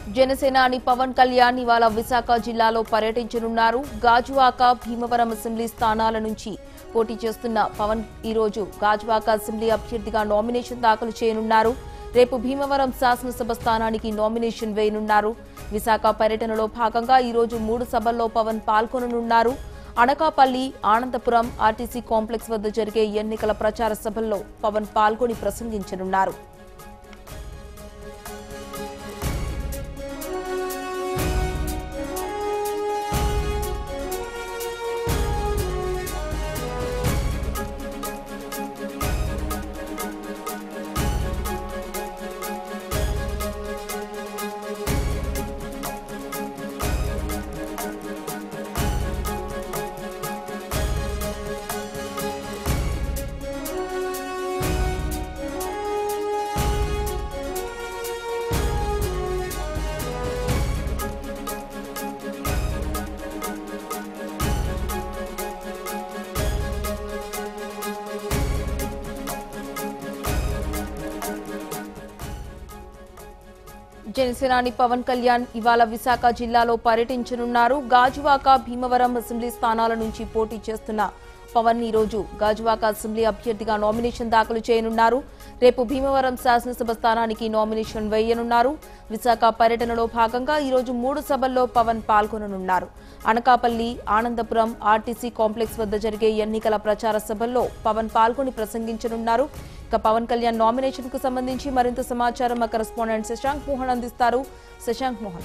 జనసేనాని పవన్ కళ్యాణ్ ఇవాళ విశాఖ జిల్లాలో పర్యటించనున్నారు గాజువాక భీమవరం అసెంబ్లీ స్థానాల నుంచి పోటీ చేస్తున్న పవన్ ఈరోజు గాజువాక అసెంబ్లీ అభ్యర్థిగా నామినేషన్ దాఖలు చేయనున్నారు రేపు భీమవరం శాసనసభ స్థానానికి నామినేషన్ వేయనున్నారు విశాఖ పర్యటనలో భాగంగా ఈరోజు మూడు సభల్లో పవన్ పాల్గొననున్నారు అనకాపల్లి ఆనందపురం ఆర్టీసీ కాంప్లెక్స్ వద్ద జరిగే ఎన్నికల ప్రచార సభల్లో పవన్ పాల్గొని ప్రసంగించనున్నారు జనసేనాని పవన్ కళ్యాణ్ ఇవాళ విశాఖ జిల్లాలో పర్యటించనున్నారు గాజువాక భీమవరం అసెంబ్లీ స్థానాల నుంచి పోటీ చేస్తున్న పవన్ ఈ రోజు గాజువాక అసెంబ్లీ అభ్యర్థిగా నామినేషన్ దాఖలు చేయనున్నారు రేపు భీమవరం శాసనసభ స్థానానికి నామినేషన్ వేయనున్నారు విశాఖ పర్యటనలో భాగంగా ఈ రోజు మూడు సభల్లో పవన్ పాల్గొననున్నారు అనకాపల్లి ఆనందపురం ఆర్టీసీ కాంప్లెక్స్ వద్ద జరిగే ఎన్నికల ప్రచార సభల్లో పవన్ పాల్గొని ప్రసంగించనున్నారు ఇక పవన్ కళ్యాణ్ నామినేషన్ కు సంబంధించి మరింత సమాచారం మా కరెస్పాండెంట్ శశాంక్ మోహన్ అందిస్తారు శశాంక్ మోహన్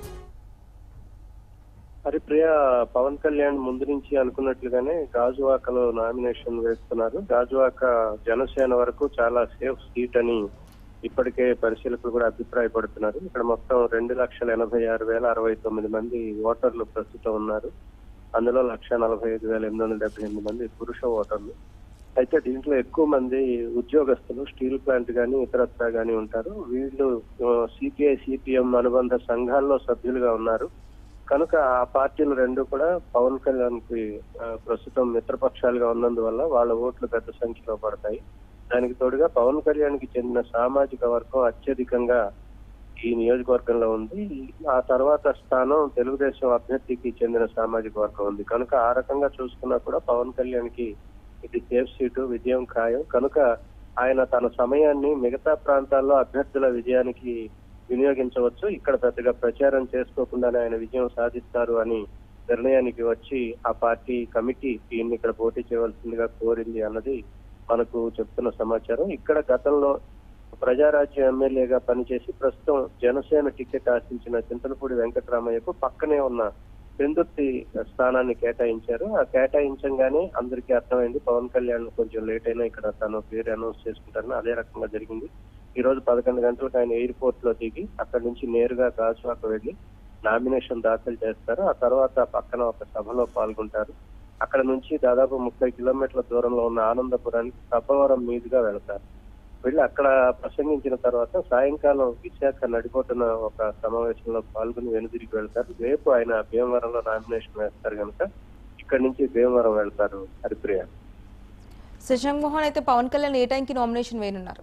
హరిప్రియ పవన్ కళ్యాణ్ ముందు నుంచి అనుకున్నట్లుగానే గాజువాకలో నామినేషన్ వేస్తున్నారు గాజువాక జనసేన వరకు చాలా సేఫ్ సీట్ అని ఇప్పటికే పరిశీలకులు కూడా అభిప్రాయపడుతున్నారు ఇక్కడ మొత్తం రెండు లక్షల ఎనభై ఆరు వేల అరవై తొమ్మిది మంది ఓటర్లు ప్రస్తుతం ఉన్నారు అందులో లక్ష నలభై ఐదు వేల ఎనిమిది వందల డెబ్బై ఎనిమిది మంది పురుష ఓటర్లు అయితే దీంట్లో ఎక్కువ మంది ఉద్యోగస్తులు స్టీల్ ప్లాంట్ గాని ఇతరత్రా గాని ఉంటారు వీళ్ళు సిపిఐ సిపిఎం అనుబంధ సంఘాల్లో సభ్యులుగా ఉన్నారు కనుక ఆ పార్టీలు రెండు కూడా పవన్ కళ్యాణ్ కి ఆ, ప్రస్తుతం మిత్రపక్షాలుగా ఉన్నందువల్ల వాళ్ళ ఓట్లు పెద్ద సంఖ్యలో పడతాయి దానికి తోడుగా పవన్ కళ్యాణ్ కి చెందిన సామాజిక వర్గం అత్యధికంగా ఈ నియోజకవర్గంలో ఉంది ఆ తర్వాత స్థానం తెలుగుదేశం అభ్యర్థికి చెందిన సామాజిక వర్గం ఉంది కనుక ఆ రకంగా చూసుకున్నా కూడా పవన్ కళ్యాణ్ కి ఇది సేఫ్ సీటు విజయం ఖాయం కనుక ఆయన తన సమయాన్ని మిగతా ప్రాంతాల్లో అభ్యర్థుల విజయానికి వినియోగించవచ్చు ఇక్కడ పెద్దగా ప్రచారం చేసుకోకుండానే ఆయన విజయం సాధిస్తారు అని నిర్ణయానికి వచ్చి ఆ పార్టీ కమిటీ ఈయన్ని ఇక్కడ పోటీ చేయవలసిందిగా కోరింది అన్నది మనకు చెప్తున్న సమాచారం ఇక్కడ గతంలో ప్రజారాజ్యం ఎమ్మెల్యేగా పనిచేసి ప్రస్తుతం జనసేన టికెట్ ఆశించిన చింతలపూడి వెంకటరామయ్యకు పక్కనే ఉన్న పెందుర్తి స్థానాన్ని కేటాయించారు ఆ కేటాయించంగానే అందరికీ అర్థమైంది పవన్ కళ్యాణ్ కొంచెం లేట్ అయినా ఇక్కడ తను పేరు అనౌన్స్ చేసుకుంటారని అదే రకంగా జరిగింది ఈ రోజు పదకొండు గంటలకు ఆయన ఎయిర్పోర్ట్ లో దిగి అక్కడి నుంచి నేరుగా గాజువాక వెళ్లి నామినేషన్ దాఖలు చేస్తారు ఆ తర్వాత పక్కన ఒక సభలో పాల్గొంటారు అక్కడ నుంచి దాదాపు ముప్పై కిలోమీటర్ల దూరంలో ఉన్న ఆనందపురానికి సభవరం మీదుగా వెళ్తారు వెళ్ళి అక్కడ ప్రసంగించిన తర్వాత సాయంకాలం విశాఖ నడిపోతున్న ఒక సమావేశంలో పాల్గొని వెనుదిరిగి వెళ్తారు రేపు ఆయన భీమవరంలో నామినేషన్ వేస్తారు కనుక ఇక్కడి నుంచి భీమవరం వెళ్తారు హరిప్రియ శశాంక్ మోహన్ అయితే పవన్ కళ్యాణ్ ఏ టైంకి నామినేషన్ వేయనున్నారు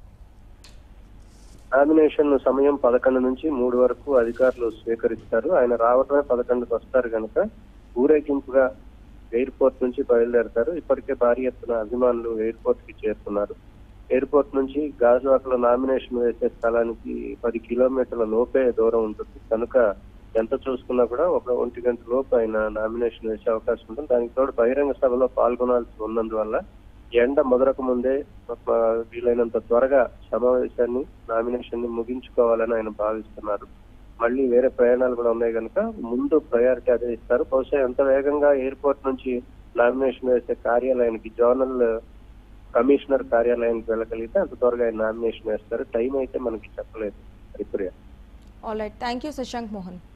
నామినేషన్ సమయం పదకొండు నుంచి మూడు వరకు అధికారులు స్వీకరిస్తారు ఆయన రావడమే పదకొండుకి వస్తారు కనుక ఊరేగింపుగా ఎయిర్పోర్ట్ నుంచి బయలుదేరతారు ఇప్పటికే భారీ ఎత్తున అభిమానులు ఎయిర్పోర్ట్ కి చేరుకున్నారు ఎయిర్పోర్ట్ నుంచి గాజువాకలో నామినేషన్ వేసే స్థలానికి పది కిలోమీటర్ల లోపే దూరం ఉంటుంది కనుక ఎంత చూసుకున్నా కూడా ఒక ఒంటి గంట లోపు ఆయన నామినేషన్ వేసే అవకాశం ఉంటుంది దానికి తోడు బహిరంగ సభలో పాల్గొనాల్సి ఉన్నందువల్ల ఎండ మొదలక ముందే ఒక వీలైనంత త్వరగా సమావేశాన్ని నామినేషన్ ని ముగించుకోవాలని ఆయన భావిస్తున్నారు మళ్ళీ వేరే ప్రయాణాలు కూడా ఉన్నాయి కనుక ముందు ప్రయారిటీ అదే ఇస్తారు బహుశా ఎంత వేగంగా ఎయిర్పోర్ట్ నుంచి నామినేషన్ వేసే కార్యాలయానికి జోనల్ కమిషనర్ కార్యాలయానికి వెళ్ళగలిగితే అంత త్వరగా ఆయన నామినేషన్ వేస్తారు టైం అయితే మనకి చెప్పలేదు Haripriya all right thank you Shashank Mohan